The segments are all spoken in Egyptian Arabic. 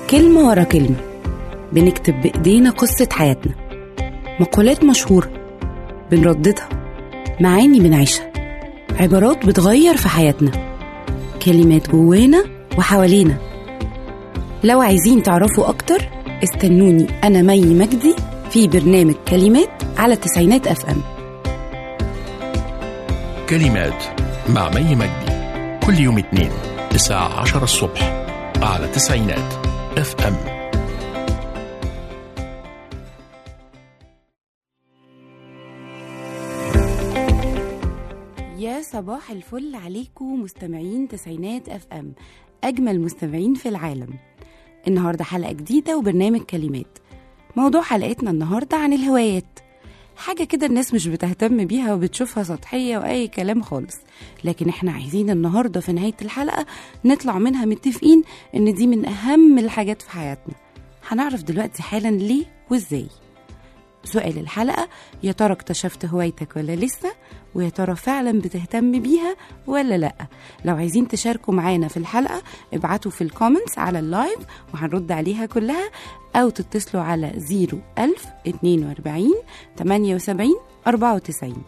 كلمة ورا كلمة بنكتب بإيدينا قصة حياتنا مقولات مشهورة بنرددها معاني بنعيشها عبارات بتغير في حياتنا كلمات جوانا وحوالينا لو عايزين تعرفوا أكتر استنوني أنا مي مجدي في برنامج كلمات على تسعينات أف أم كلمات مع مي مجدي كل يوم اثنين الساعة 10 الصبح على تسعينات اف ام يا صباح الفل عليكم مستمعين تسعينات اف ام اجمل مستمعين في العالم النهارده حلقه جديده وبرنامج كلمات موضوع حلقتنا النهارده عن الهوايات حاجه كده الناس مش بتهتم بيها وبتشوفها سطحيه واي كلام خالص لكن احنا عايزين النهارده في نهايه الحلقه نطلع منها متفقين ان دي من اهم الحاجات في حياتنا هنعرف دلوقتي حالا ليه وازاي سؤال الحلقة يا ترى اكتشفت هوايتك ولا لسه ويا ترى فعلا بتهتم بيها ولا لأ لو عايزين تشاركوا معانا في الحلقة ابعتوا في الكومنتس على اللايف وهنرد عليها كلها أو تتصلوا على 01000 42 78 94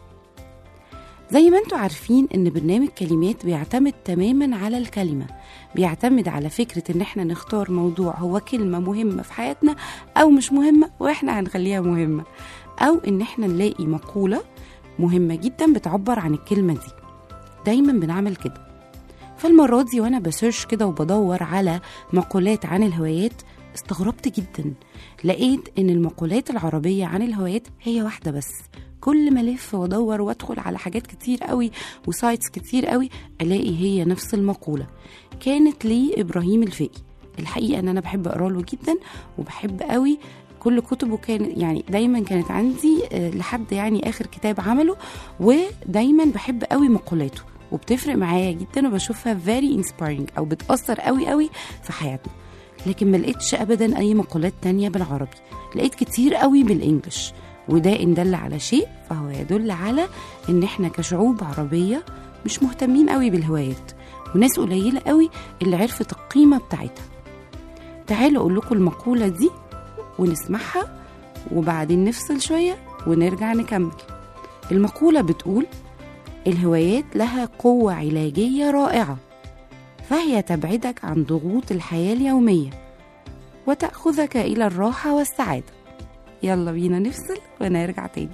زي ما انتوا عارفين ان برنامج كلمات بيعتمد تماما على الكلمة بيعتمد على فكرة ان احنا نختار موضوع هو كلمة مهمة في حياتنا او مش مهمة واحنا هنخليها مهمة او ان احنا نلاقي مقولة مهمة جدا بتعبر عن الكلمة دي دايما بنعمل كده فالمرة دي وانا بسيرش كده وبدور على مقولات عن الهوايات استغربت جدا لقيت ان المقولات العربية عن الهوايات هي واحدة بس كل ما الف وادور وادخل على حاجات كتير قوي وسايتس كتير قوي الاقي هي نفس المقوله كانت لي ابراهيم الفقي الحقيقه ان انا بحب اقرا له جدا وبحب قوي كل كتبه كان يعني دايما كانت عندي آه، لحد يعني اخر كتاب عمله ودايما بحب قوي مقولاته وبتفرق معايا جدا وبشوفها very inspiring او بتاثر قوي قوي في حياتنا لكن ما لقيتش ابدا اي مقولات تانية بالعربي لقيت كتير قوي بالانجلش وده ان دل على شيء فهو يدل على ان احنا كشعوب عربيه مش مهتمين قوي بالهوايات وناس قليله قوي اللي عرفت القيمه بتاعتها تعالوا اقول لكم المقوله دي ونسمعها وبعدين نفصل شويه ونرجع نكمل المقوله بتقول الهوايات لها قوه علاجيه رائعه فهي تبعدك عن ضغوط الحياه اليوميه وتاخذك الى الراحه والسعاده يلا بينا نفصل ونرجع تاني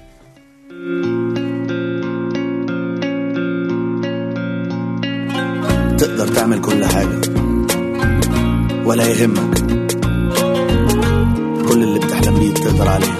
تقدر تعمل كل حاجة ولا يهمك كل اللي بتحلم بيه تقدر عليه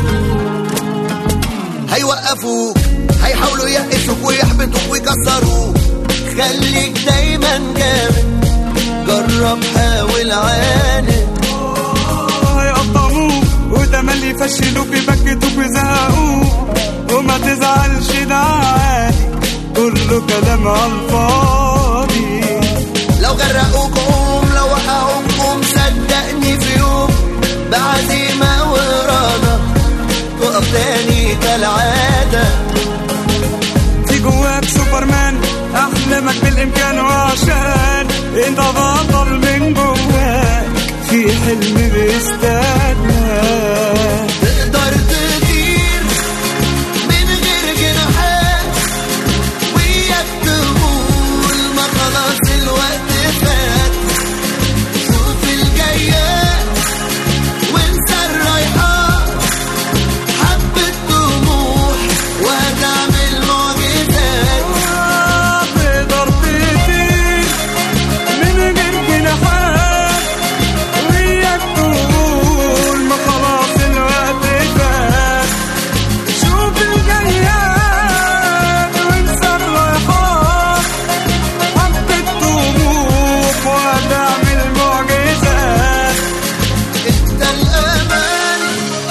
هيوقفوك هيحاولوا يقسوك ويحبطوك ويكسروك خليك دايما جامد جرب حاول عاند هيقطعوك وتملي يفشلوك يبكتوك ويزهقوك وما تزعلش ده عادي كله كلام على الفاضي لو غرقوك قوم لو وقعوك قوم صدقني في يوم بعزيمة وإرادة تقف تاني كالعادة في جواك سوبرمان احلامك بالامكان وعشان انت بطل من جواك في حلم بيستناك تقدر تطير من غير جناحات وياك تقول ما خلاص الوقت فات شوف الجايات وانسى الرايحات حبة طموح وهتعمل معجزات تقدر تطير من غير جناحات وياك تقول ما خلاص الوقت فات شوف الجياد وانسى الرايحات حبة طموح وهتعمل معجزات انت الأمان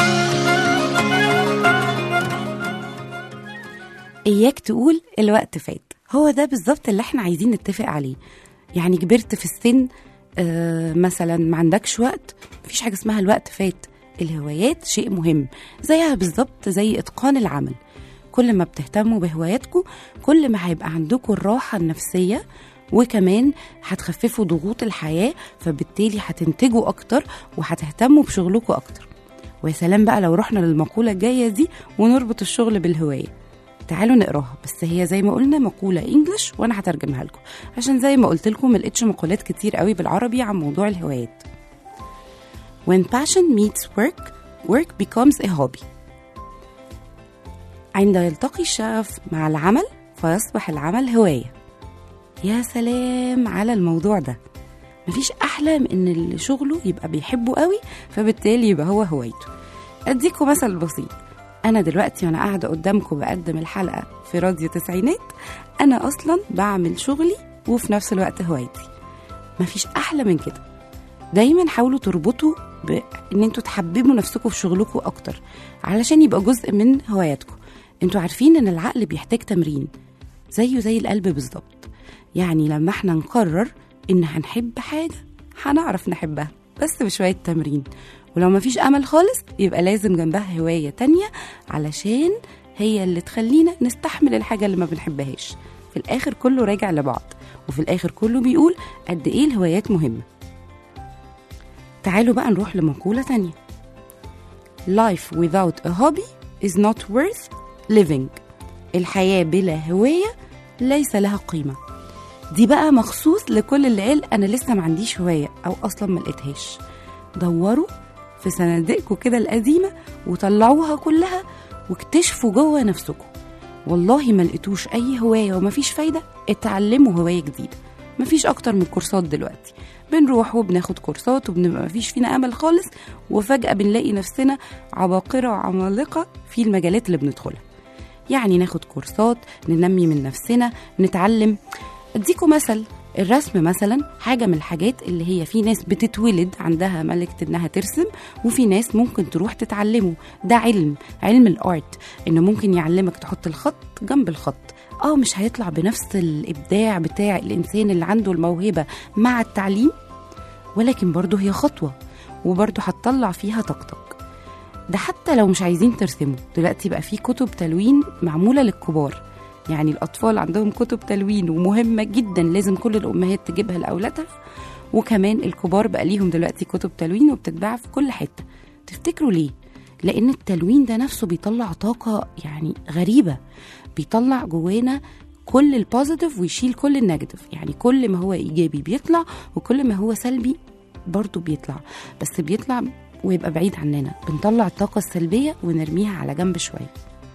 اياك تقول الوقت فات هو ده بالظبط اللي احنا عايزين نتفق عليه يعني كبرت في السن آه مثلا ما عندكش وقت مفيش حاجه اسمها الوقت فات الهوايات شيء مهم زيها بالظبط زي اتقان العمل كل ما بتهتموا بهواياتكم كل ما هيبقى عندكم الراحه النفسيه وكمان هتخففوا ضغوط الحياة فبالتالي هتنتجوا أكتر وهتهتموا بشغلكم أكتر ويا سلام بقى لو رحنا للمقولة الجاية دي ونربط الشغل بالهواية تعالوا نقراها بس هي زي ما قلنا مقولة انجلش وانا هترجمها لكم عشان زي ما قلت لكم ملقتش مقولات كتير قوي بالعربي عن موضوع الهوايات When passion meets work, work becomes a hobby. عند يلتقي الشغف مع العمل فيصبح العمل هواية. يا سلام على الموضوع ده. مفيش أحلى من إن اللي شغله يبقى بيحبه قوي فبالتالي يبقى هو هوايته. أديكم مثل بسيط. أنا دلوقتي وأنا قاعدة قدامكم بقدم الحلقة في راديو تسعينات أنا أصلا بعمل شغلي وفي نفس الوقت هوايتي. مفيش أحلى من كده. دايما حاولوا تربطوا بان انتوا تحببوا نفسكم في شغلكم اكتر علشان يبقى جزء من هواياتكم انتوا عارفين ان العقل بيحتاج تمرين زيه زي القلب بالظبط يعني لما احنا نقرر ان هنحب حاجه هنعرف نحبها بس بشويه تمرين ولو مفيش امل خالص يبقى لازم جنبها هوايه تانية علشان هي اللي تخلينا نستحمل الحاجه اللي ما بنحبهاش في الاخر كله راجع لبعض وفي الاخر كله بيقول قد ايه الهوايات مهمه تعالوا بقى نروح لمقولة تانية Life without a hobby is not worth living الحياة بلا هواية ليس لها قيمة دي بقى مخصوص لكل اللي قال أنا لسه ما عنديش هواية أو أصلا ما لقيتهاش دوروا في صناديقكم كده القديمة وطلعوها كلها واكتشفوا جوه نفسكم والله ما لقيتوش أي هواية ومفيش فايدة اتعلموا هواية جديدة مفيش أكتر من كورسات دلوقتي بنروح وبناخد كورسات وبنبقى مفيش فينا امل خالص وفجاه بنلاقي نفسنا عباقره وعمالقه في المجالات اللي بندخلها يعني ناخد كورسات ننمي من نفسنا نتعلم اديكم مثل الرسم مثلا حاجه من الحاجات اللي هي في ناس بتتولد عندها ملكه انها ترسم وفي ناس ممكن تروح تتعلمه ده علم علم الارت انه ممكن يعلمك تحط الخط جنب الخط اه مش هيطلع بنفس الابداع بتاع الانسان اللي عنده الموهبه مع التعليم ولكن برضه هي خطوه وبرضه هتطلع فيها طاقتك ده حتى لو مش عايزين ترسموا دلوقتي بقى في كتب تلوين معموله للكبار يعني الاطفال عندهم كتب تلوين ومهمه جدا لازم كل الامهات تجيبها لاولادها وكمان الكبار بقى ليهم دلوقتي كتب تلوين وبتتباع في كل حته تفتكروا ليه لان التلوين ده نفسه بيطلع طاقه يعني غريبه بيطلع جوانا كل البوزيتيف ويشيل كل النيجاتيف يعني كل ما هو ايجابي بيطلع وكل ما هو سلبي برضه بيطلع بس بيطلع ويبقى بعيد عننا بنطلع الطاقة السلبية ونرميها على جنب شوية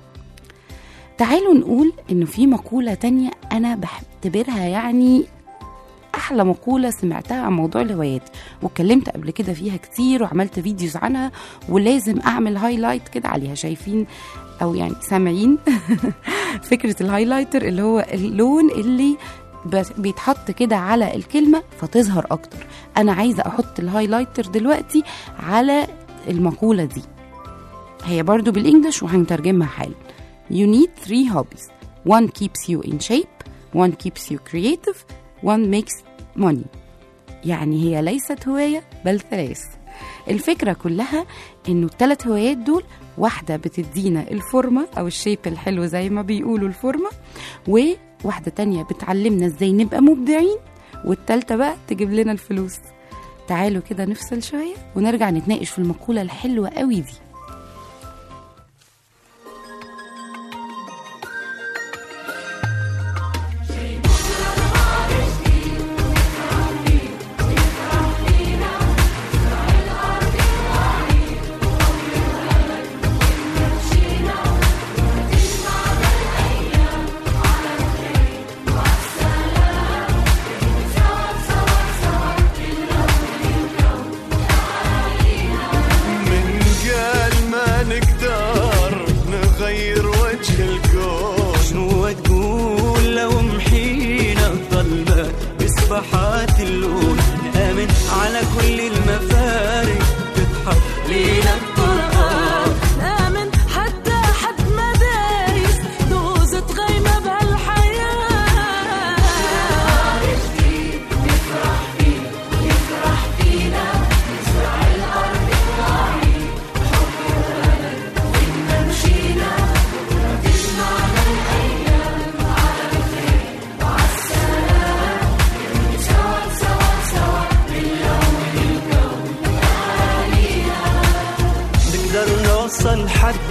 تعالوا نقول انه في مقولة تانية انا بعتبرها يعني احلى مقولة سمعتها عن موضوع الهوايات واتكلمت قبل كده فيها كتير وعملت فيديوز عنها ولازم اعمل هايلايت كده عليها شايفين او يعني سامعين فكرة الهايلايتر اللي هو اللون اللي بس- بيتحط كده على الكلمة فتظهر أكتر أنا عايزة أحط الهايلايتر دلوقتي على المقولة دي هي برضو بالإنجلش وهنترجمها حالا You need three hobbies One keeps you in shape One keeps you creative One makes money يعني هي ليست هواية بل ثلاث الفكرة كلها انه الثلاث هوايات دول واحدة بتدينا الفورمة او الشيب الحلو زي ما بيقولوا الفورمة وواحدة تانية بتعلمنا ازاي نبقى مبدعين والتالتة بقى تجيب لنا الفلوس تعالوا كده نفصل شوية ونرجع نتناقش في المقولة الحلوة قوي دي من قال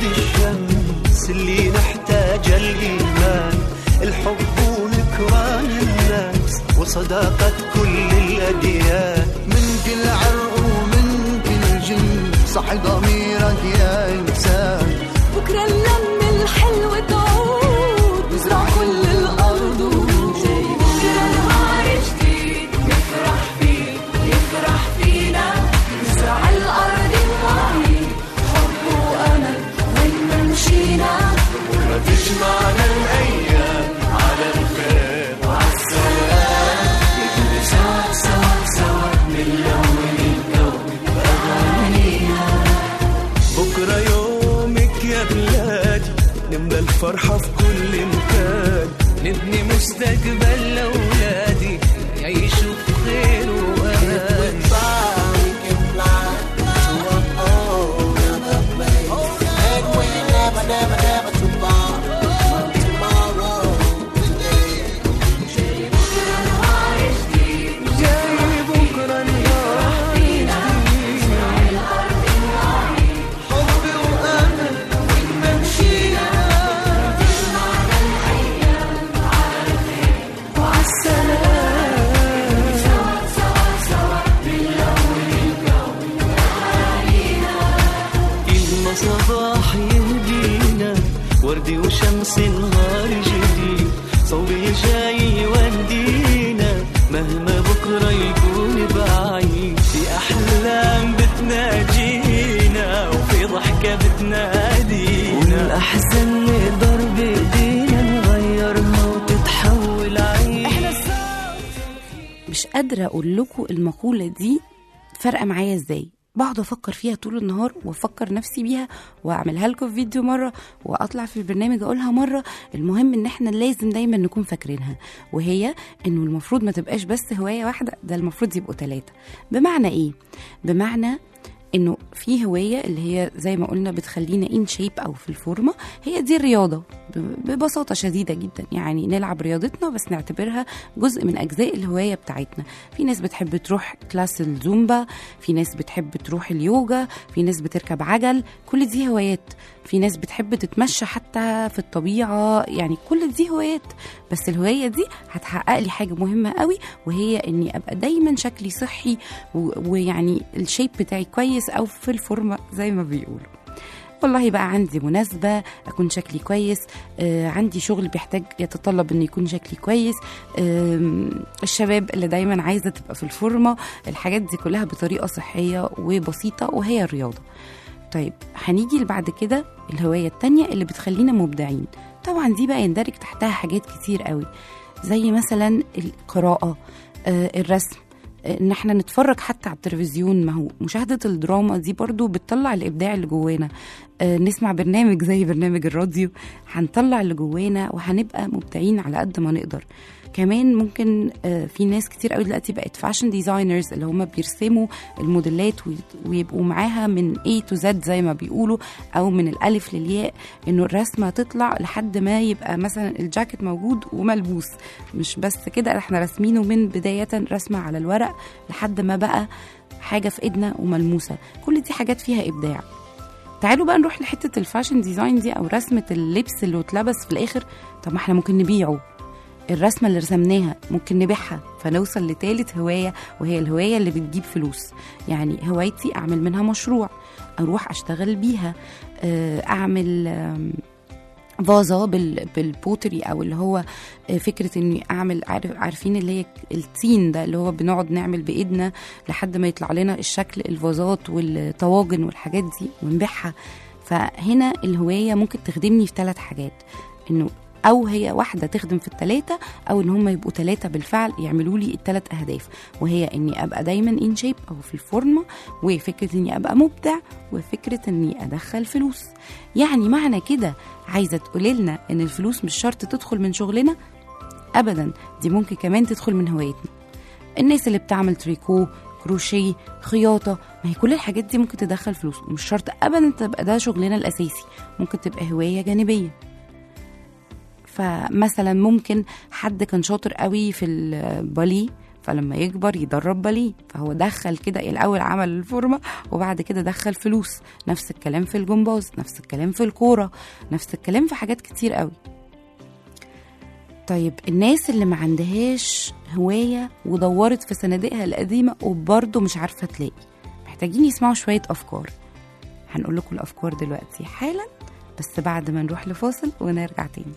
قد الشمس اللي نحتاج الإيمان الحب ونكران الناس وصداقة كل الأديان من كل عرق ومن كل جنس صح ضميرك يا إنسان بكرة اللمة الحلوة تعود نزرع كل الأرض ونجي بكرة نهار جديد نفرح فيه يفرح فينا نزرع الأرض الوعي حب وأمل وين ما مشينا تجمعنا الأيام على الخير وعالسلام نبني سوا سوا سوا نلون الكون بأغانينا بكرة يومك يا بلادي نملى الفرحة في كل مكان نبني مستقبل لأولادي يعيشوا بخير وأمان جاي بكرة نهار حب وأمل وين ما مشينا كلمة صباح يهدينا وردي وشمس نهار جديد صوبي جاي يودينا مهما بكرة يكون بعيد في أحلام بتناجينا وفي ضحكة بتنادينا والأحزان نقدر بإيدينا نغيرها وتتحول عيد مش قادرة أقول لكم المقولة دي فارقة معايا إزاي بقعد أفكر فيها طول النهار وأفكر نفسي بيها وأعملها لكم في فيديو مرة وأطلع في البرنامج أقولها مرة المهم إن إحنا لازم دايما نكون فاكرينها وهي إنه المفروض ما تبقاش بس هواية واحدة ده المفروض يبقوا ثلاثة بمعنى إيه؟ بمعنى انه في هوايه اللي هي زي ما قلنا بتخلينا ان شيب او في الفورمه هي دي الرياضه ب- ببساطه شديده جدا يعني نلعب رياضتنا بس نعتبرها جزء من اجزاء الهوايه بتاعتنا في ناس بتحب تروح كلاس الزومبا في ناس بتحب تروح اليوجا في ناس بتركب عجل كل دي هوايات في ناس بتحب تتمشى حتى في الطبيعه يعني كل دي هوايات بس الهوايه دي هتحقق لي حاجه مهمه قوي وهي اني ابقى دايما شكلي صحي و- ويعني الشيب بتاعي كويس او في الفورمه زي ما بيقولوا والله بقى عندي مناسبة أكون شكلي كويس آه عندي شغل بيحتاج يتطلب أن يكون شكلي كويس آه الشباب اللي دايما عايزة تبقى في الفورمة الحاجات دي كلها بطريقة صحية وبسيطة وهي الرياضة طيب هنيجي اللي بعد كده الهواية التانية اللي بتخلينا مبدعين طبعا دي بقى يندرج تحتها حاجات كتير قوي زي مثلا القراءة آه الرسم آه، ان احنا نتفرج حتى على التلفزيون ما هو مشاهدة الدراما دي برضو بتطلع الابداع اللي جوانا آه، نسمع برنامج زي برنامج الراديو هنطلع اللي جوانا وهنبقى مبدعين على قد ما نقدر كمان ممكن آه، في ناس كتير قوي دلوقتي بقت فاشن ديزاينرز اللي هم بيرسموا الموديلات وي- ويبقوا معاها من A to Z زي ما بيقولوا او من الالف للياء انه الرسمه تطلع لحد ما يبقى مثلا الجاكيت موجود وملبوس مش بس كده احنا راسمينه من بدايه رسمه على الورق لحد ما بقى حاجه في ايدنا وملموسه كل دي حاجات فيها ابداع تعالوا بقى نروح لحته الفاشن ديزاين دي او رسمه اللبس اللي اتلبس في الاخر طب ما احنا ممكن نبيعه الرسمه اللي رسمناها ممكن نبيعها فنوصل لتالت هوايه وهي الهوايه اللي بتجيب فلوس يعني هوايتي اعمل منها مشروع اروح اشتغل بيها آه، اعمل آم، فازة بال بالبوتري او اللي هو آه، فكره اني اعمل عارف عارفين اللي هي التين ده اللي هو بنقعد نعمل بايدنا لحد ما يطلع لنا الشكل الفازات والطواجن والحاجات دي ونبيعها فهنا الهوايه ممكن تخدمني في ثلاث حاجات انه او هي واحده تخدم في الثلاثه او ان هم يبقوا ثلاثه بالفعل يعملوا لي الثلاث اهداف وهي اني ابقى دايما ان شيب او في الفورمه وفكره اني ابقى مبدع وفكره اني ادخل فلوس يعني معنى كده عايزه تقولي لنا ان الفلوس مش شرط تدخل من شغلنا ابدا دي ممكن كمان تدخل من هوايتنا الناس اللي بتعمل تريكو كروشيه خياطة ما هي كل الحاجات دي ممكن تدخل فلوس ومش شرط أبدا تبقى ده شغلنا الأساسي ممكن تبقى هواية جانبية فمثلا ممكن حد كان شاطر قوي في الباليه فلما يكبر يدرب باليه فهو دخل كده الاول عمل الفورمه وبعد كده دخل فلوس نفس الكلام في الجمباز نفس الكلام في الكوره نفس الكلام في حاجات كتير قوي طيب الناس اللي ما عندهاش هوايه ودورت في صناديقها القديمه وبرضه مش عارفه تلاقي محتاجين يسمعوا شويه افكار هنقول لكم الافكار دلوقتي حالا بس بعد ما نروح لفاصل ونرجع تاني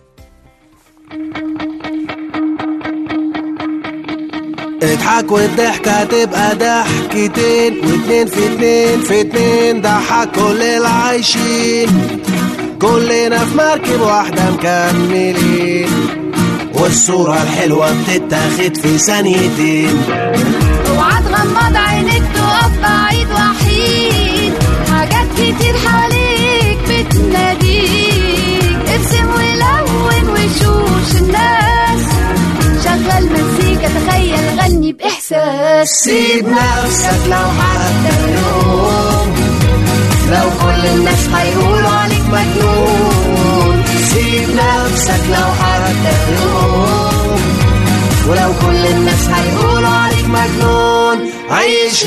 اضحك والضحكة تبقى ضحكتين واتنين في اتنين في اتنين ضحك كل العايشين كلنا في مركب واحدة مكملين والصورة الحلوة بتتاخد في ثانيتين اوعى تغمض عينيك تقف بعيد وحيد حاجات كتير حواليك بتناديك ارسم ولون وشوش الناس شغل مزيكا تخيل غني بإحساس سيب نفسك لو حتى يوم لو كل الناس هيقولوا عليك مجنون سيب نفسك لو حتى يوم ولو كل الناس هيقولوا عليك مجنون عيش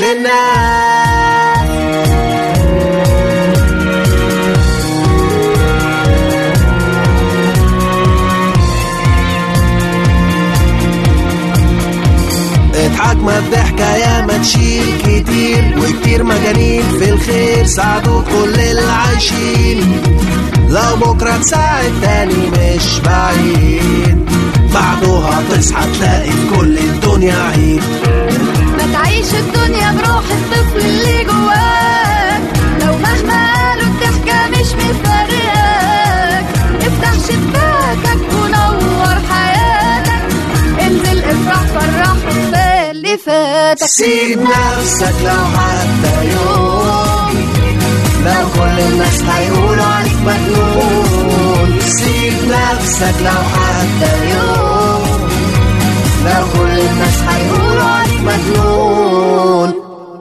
للناس اضحك ما الضحكة يا ما تشيل كتير وكتير مجانين في الخير ساعدوا كل العايشين لو بكرة تساعد تاني مش بعيد بعدها تصحى تلاقي في كل الدنيا عيد ما تعيش الدنيا بروح الطفل اللي جواك لو مهما قالوا الضحكة مش مفرقاك افتح شباكك ونور حياتك انزل افرح فرح وكفاية اللي فاتك سيب نفسك لو حتى يوم لو كل الناس هيقولوا عليك مجنون سيب نفسك لو حتى يوم لو كل الناس هيقولوا عليك مجنون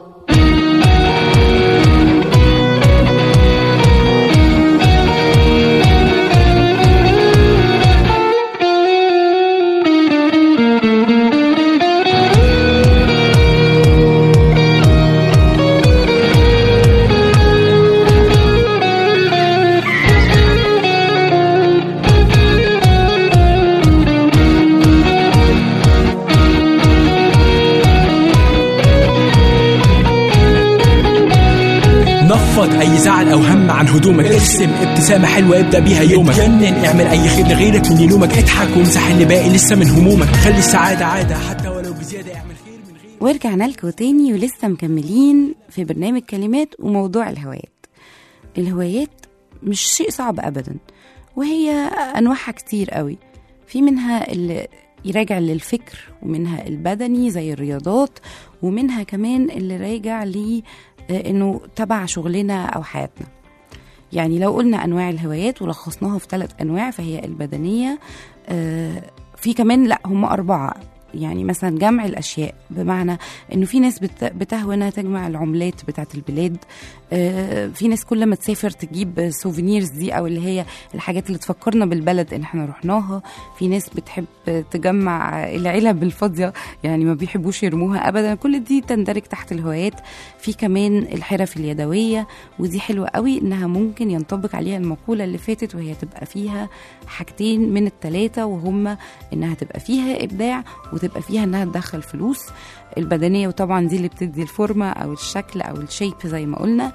نفض اي زعل او هم عن هدومك ارسم ابتسامه حلوه ابدا بيها يومك اتجنن اعمل اي خير لغيرك من يلومك اضحك وامسح اللي باقي لسه من همومك خلي السعاده عاده حتى ولو بزياده اعمل خير من غير ورجعنا لكم تاني ولسه مكملين في برنامج كلمات وموضوع الهوايات الهوايات مش شيء صعب ابدا وهي انواعها كتير قوي في منها اللي يراجع للفكر ومنها البدني زي الرياضات ومنها كمان اللي راجع ل انه تبع شغلنا او حياتنا يعني لو قلنا انواع الهوايات ولخصناها في ثلاث انواع فهي البدنيه آه، في كمان لا هم اربعه يعني مثلا جمع الاشياء بمعنى انه في ناس بت- بتهوى انها تجمع العملات بتاعت البلاد آه، في ناس كل ما تسافر تجيب سوفينيرز دي او اللي هي الحاجات اللي تفكرنا بالبلد ان احنا رحناها في ناس بتحب تجمع العلب الفاضيه يعني ما بيحبوش يرموها ابدا كل دي تندرج تحت الهوايات في كمان الحرف اليدويه ودي حلوه قوي انها ممكن ينطبق عليها المقوله اللي فاتت وهي تبقى فيها حاجتين من الثلاثه وهما انها تبقى فيها ابداع وتبقى فيها انها تدخل فلوس البدنيه وطبعا دي اللي بتدي الفورمه او الشكل او الشيب زي ما قلنا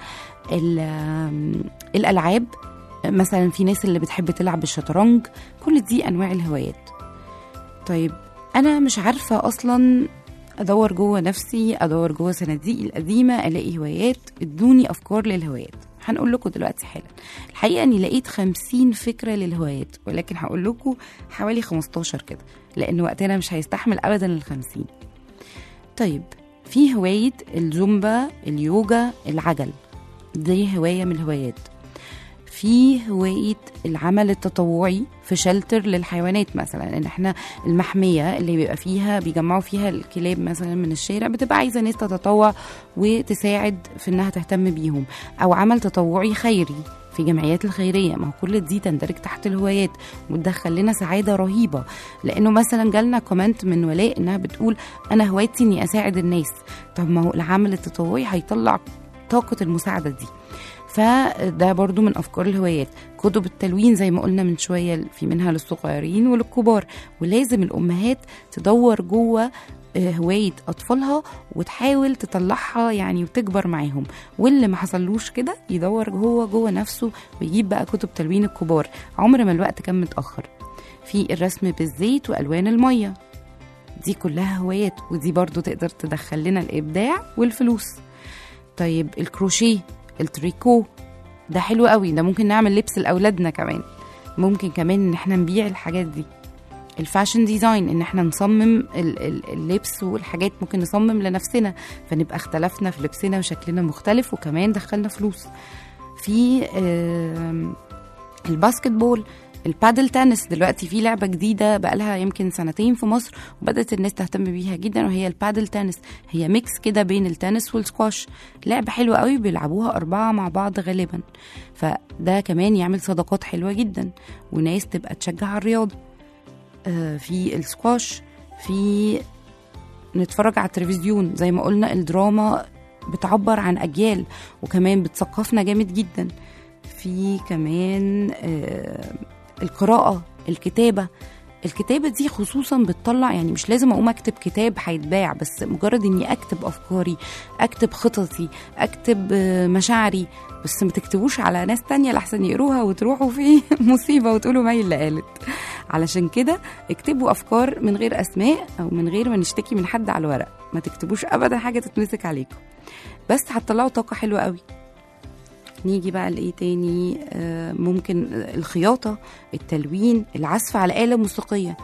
ال- الالعاب مثلا في ناس اللي بتحب تلعب الشطرنج كل دي انواع الهوايات طيب انا مش عارفه اصلا ادور جوه نفسي ادور جوه صناديقي القديمه الاقي هوايات ادوني افكار للهوايات هنقول لكم دلوقتي حالا الحقيقه اني لقيت خمسين فكره للهوايات ولكن هقول لكم حوالي 15 كده لان وقتنا مش هيستحمل ابدا الخمسين طيب في هوايه الزومبا اليوجا العجل دي هوايه من الهوايات في هواية العمل التطوعي في شلتر للحيوانات مثلا ان احنا المحمية اللي بيبقى فيها بيجمعوا فيها الكلاب مثلا من الشارع بتبقى عايزة ناس تتطوع وتساعد في انها تهتم بيهم او عمل تطوعي خيري في جمعيات الخيرية ما هو كل دي تندرج تحت الهوايات وتدخل لنا سعادة رهيبة لأنه مثلا جالنا كومنت من ولاء إنها بتقول أنا هوايتي إني أساعد الناس طب ما هو العمل التطوعي هيطلع طاقة المساعدة دي فده برضو من أفكار الهوايات كتب التلوين زي ما قلنا من شوية في منها للصغيرين وللكبار ولازم الأمهات تدور جوه آه، هواية أطفالها وتحاول تطلعها يعني وتكبر معاهم واللي ما حصلوش كده يدور هو جوه نفسه ويجيب بقى كتب تلوين الكبار عمر ما الوقت كان متأخر في الرسم بالزيت وألوان المية دي كلها هوايات ودي برضو تقدر تدخل لنا الإبداع والفلوس طيب الكروشيه التريكو ده حلو قوي ده ممكن نعمل لبس لأولادنا كمان ممكن كمان ان احنا نبيع الحاجات دي الفاشن ديزاين ان احنا نصمم ال- ال- اللبس والحاجات ممكن نصمم لنفسنا فنبقى اختلفنا في لبسنا وشكلنا مختلف وكمان دخلنا فلوس في آم، الباسكت بول البادل تنس دلوقتي في لعبة جديدة بقالها يمكن سنتين في مصر وبدأت الناس تهتم بيها جدا وهي البادل تنس هي ميكس كده بين التنس والسكواش لعبة حلوة قوي بيلعبوها أربعة مع بعض غالبا فده كمان يعمل صداقات حلوة جدا وناس تبقى تشجع على الرياضة آه، في السكواش في نتفرج على التلفزيون زي ما قلنا الدراما بتعبر عن أجيال وكمان بتثقفنا جامد جدا في كمان آه، القراءة الكتابة الكتابة دي خصوصا بتطلع يعني مش لازم أقوم أكتب كتاب هيتباع بس مجرد إني أكتب أفكاري أكتب خططي أكتب آه، مشاعري بس ما تكتبوش على ناس تانية لحسن يقروها وتروحوا في مصيبة وتقولوا ما هي اللي قالت علشان كده اكتبوا أفكار من غير أسماء أو من غير ما نشتكي من حد على الورق ما تكتبوش أبدا حاجة تتمسك عليكم بس هتطلعوا طاقة حلوة قوي نيجي بقى لإيه تاني آه، ممكن الخياطة التلوين العزف على آلة موسيقية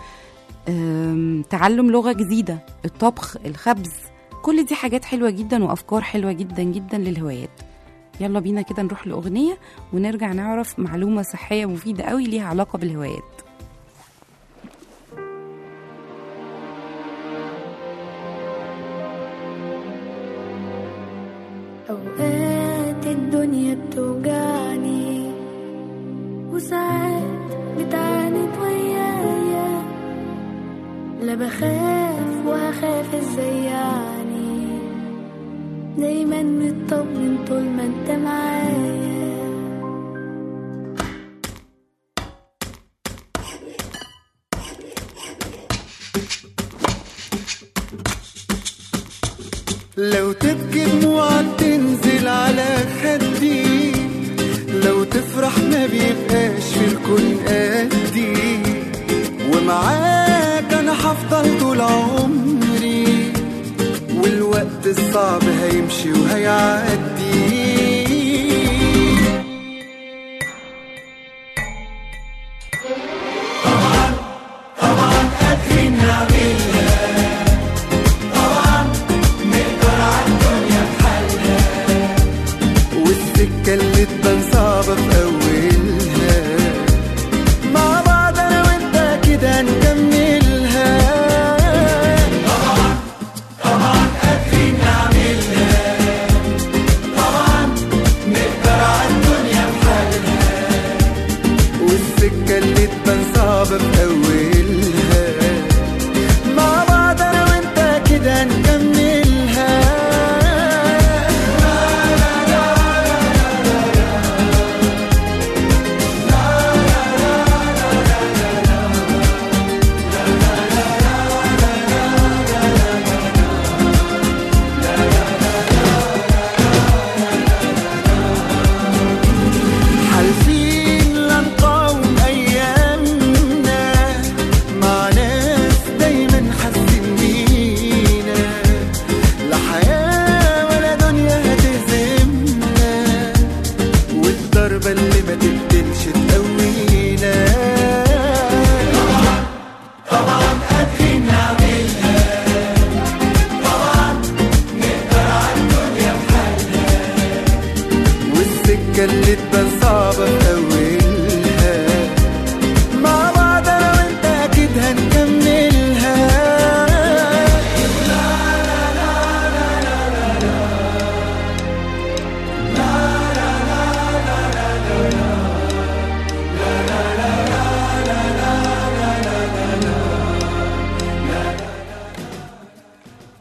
آم، تعلم لغة جديدة الطبخ الخبز كل دي حاجات حلوة جدا وأفكار حلوة جدا جدا للهوايات يلا بينا كده نروح لأغنية ونرجع نعرف معلومة صحية مفيدة قوي ليها علاقة بالهوايات أوقات الدنيا بتوجعني وساعات بتعاند ويايا لا بخاف وهخاف ازاي يعني دايما مطمن طول ما انت معايا لو تبكي دموعك تنزل على خدي لو تفرح ما بيبقاش في الكون قدي ومعاك انا هفضل طول عمري والوقت الصعب هيمشي وهيعدي والسكة اللي تبان صعبة في أولها مع بعض أنا وأنت كده نكملها طبعا طبعا قادرين نعملها طبعا نقدر على الدنيا بحالها والسكة اللي تبان صعبة في أولها مع بعض أنا وأنت كده نكملها حالفين لا نقاوم ايامنا مع ناس دايما حاسين بينا لا حياه ولا دنيا هتهزمنا والضربه اللي ما تبدلش تقوينا طبعا طبعا قادرين نعملها طبعا نقدر على الدنيا بحالها والسكة اللي تبان صعبة في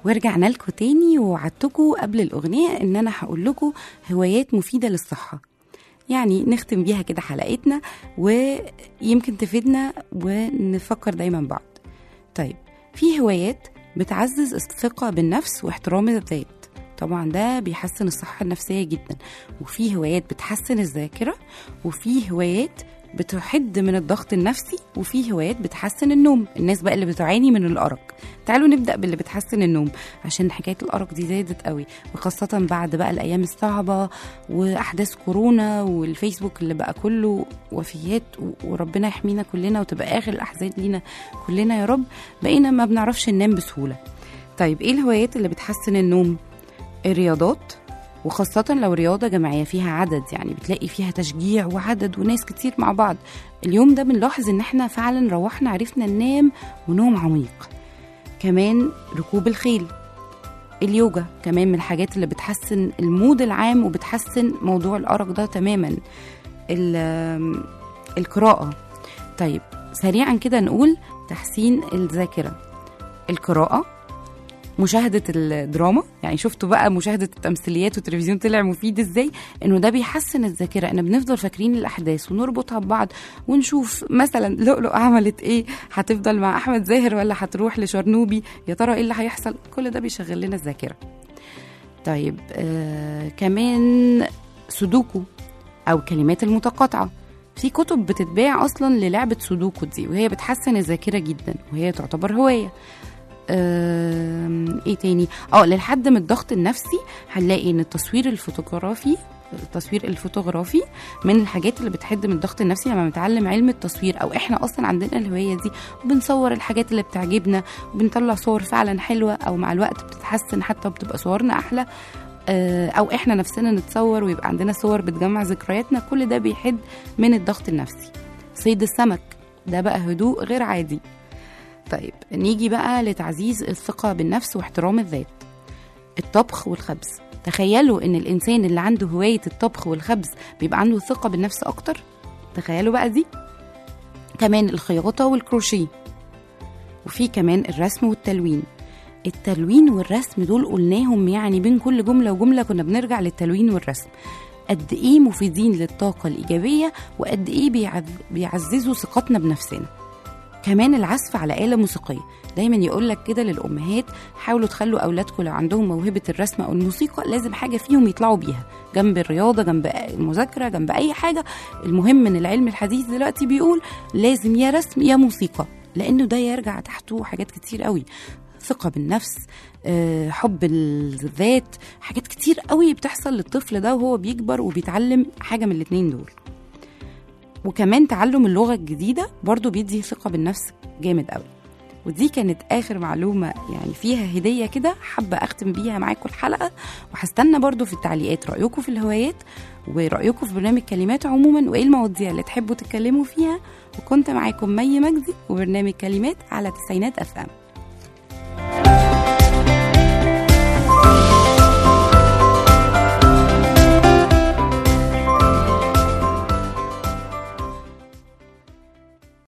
ورجعنا لكم تاني ووعدتكم قبل الأغنية إن أنا هقول لكم هوايات مفيدة للصحة يعني نختم بيها كده حلقتنا ويمكن تفيدنا ونفكر دايما بعض طيب في هوايات بتعزز الثقة بالنفس واحترام الذات طبعا ده بيحسن الصحة النفسية جدا وفي هوايات بتحسن الذاكرة وفي هوايات بتحد من الضغط النفسي وفي هوايات بتحسن النوم الناس بقى اللي بتعاني من الأرق تعالوا نبدأ باللي بتحسن النوم عشان حكاية الأرق دي زادت قوي وخاصة بعد بقى الأيام الصعبة وأحداث كورونا والفيسبوك اللي بقى كله وفيات و- وربنا يحمينا كلنا وتبقى آخر الأحزان لينا كلنا يا رب بقينا ما بنعرفش ننام بسهولة طيب إيه الهوايات اللي بتحسن النوم الرياضات وخاصة لو رياضة جماعية فيها عدد يعني بتلاقي فيها تشجيع وعدد وناس كتير مع بعض اليوم ده بنلاحظ ان احنا فعلا روحنا عرفنا ننام ونوم عميق كمان ركوب الخيل اليوجا كمان من الحاجات اللي بتحسن المود العام وبتحسن موضوع الأرق ده تماما ال- القراءة طيب سريعا كده نقول تحسين الذاكرة القراءة مشاهدة الدراما يعني شفتوا بقى مشاهدة التمثيليات والتلفزيون طلع مفيد ازاي انه ده بيحسن الذاكرة ان بنفضل فاكرين الاحداث ونربطها ببعض ونشوف مثلا لؤلؤ عملت ايه هتفضل مع احمد زاهر ولا هتروح لشرنوبي يا ترى ايه اللي هيحصل كل ده بيشغل لنا الذاكرة طيب آه كمان سودوكو او الكلمات المتقاطعة في كتب بتتباع اصلا للعبة سودوكو دي وهي بتحسن الذاكرة جدا وهي تعتبر هواية آم، ايه تاني اه للحد من الضغط النفسي هنلاقي ان التصوير الفوتوغرافي التصوير الفوتوغرافي من الحاجات اللي بتحد من الضغط النفسي لما بنتعلم علم التصوير او احنا اصلا عندنا الهوايه دي وبنصور الحاجات اللي بتعجبنا وبنطلع صور فعلا حلوه او مع الوقت بتتحسن حتى بتبقى صورنا احلى آه، او احنا نفسنا نتصور ويبقى عندنا صور بتجمع ذكرياتنا كل ده بيحد من الضغط النفسي صيد السمك ده بقى هدوء غير عادي طيب نيجي بقى لتعزيز الثقة بالنفس واحترام الذات الطبخ والخبز تخيلوا ان الانسان اللي عنده هواية الطبخ والخبز بيبقى عنده ثقة بالنفس اكتر تخيلوا بقى دي كمان الخياطة والكروشيه وفي كمان الرسم والتلوين التلوين والرسم دول قلناهم يعني بين كل جملة وجملة كنا بنرجع للتلوين والرسم قد ايه مفيدين للطاقة الإيجابية وقد ايه بيعز- بيعززوا ثقتنا بنفسنا كمان العزف على آلة موسيقية دايما يقول لك كده للأمهات حاولوا تخلوا أولادكم لو عندهم موهبة الرسم أو الموسيقى لازم حاجة فيهم يطلعوا بيها جنب الرياضة جنب المذاكرة جنب أي حاجة المهم إن العلم الحديث دلوقتي بيقول لازم يا رسم يا موسيقى لأنه ده يرجع تحته حاجات كتير قوي ثقة بالنفس آه، حب الذات حاجات كتير قوي بتحصل للطفل ده وهو بيكبر وبيتعلم حاجة من الاتنين دول وكمان تعلم اللغة الجديدة برضو بيدي ثقة بالنفس جامد قوي ودي كانت آخر معلومة يعني فيها هدية كده حابة أختم بيها معاكم الحلقة وهستنى برضو في التعليقات رأيكم في الهوايات ورأيكم في برنامج كلمات عموما وإيه المواضيع اللي تحبوا تتكلموا فيها وكنت معاكم مي مجدي وبرنامج كلمات على تسعينات أف أم